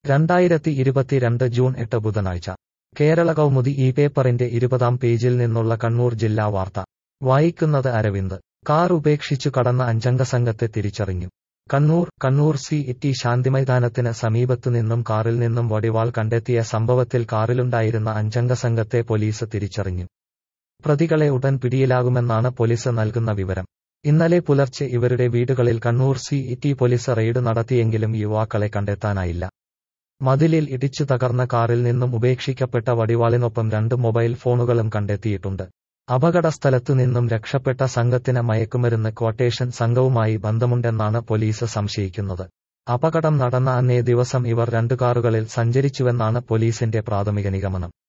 രണ്ടായിരത്തി ഇരുപത്തിരണ്ട് ജൂൺ എട്ട് ബുധനാഴ്ച കേരള കൗമുദി ഈ പേപ്പറിന്റെ ഇരുപതാം പേജിൽ നിന്നുള്ള കണ്ണൂർ ജില്ലാ വാർത്ത വായിക്കുന്നത് അരവിന്ദ് കാർ ഉപേക്ഷിച്ചു കടന്ന അഞ്ചംഗ സംഘത്തെ തിരിച്ചറിഞ്ഞു കണ്ണൂർ കണ്ണൂർ സി ടി ശാന്തിമൈതാനത്തിന് സമീപത്തുനിന്നും കാറിൽ നിന്നും വടിവാൾ കണ്ടെത്തിയ സംഭവത്തിൽ കാറിലുണ്ടായിരുന്ന അഞ്ചംഗ സംഘത്തെ പോലീസ് തിരിച്ചറിഞ്ഞു പ്രതികളെ ഉടൻ പിടിയിലാകുമെന്നാണ് പോലീസ് നൽകുന്ന വിവരം ഇന്നലെ പുലർച്ചെ ഇവരുടെ വീടുകളിൽ Kannur C T police raid നടത്തിയെങ്കിലും യുവാക്കളെ കണ്ടെത്താനായില്ല മതിലിൽ ഇടിച്ചു തകർന്ന കാറിൽ നിന്നും ഉപേക്ഷിക്കപ്പെട്ട വടിവാളിനൊപ്പം രണ്ട് മൊബൈൽ ഫോണുകളും കണ്ടെത്തിയിട്ടുണ്ട് അപകടസ്ഥലത്തു നിന്നും രക്ഷപ്പെട്ട സംഘത്തിന് മയക്കുമരുന്ന് ക്വട്ടേഷൻ സംഘവുമായി ബന്ധമുണ്ടെന്നാണ് പോലീസ് സംശയിക്കുന്നത് അപകടം നടന്ന അന്നേ ദിവസം ഇവർ രണ്ടു കാറുകളിൽ സഞ്ചരിച്ചുവെന്നാണ് പോലീസിന്റെ പ്രാഥമിക നിഗമനം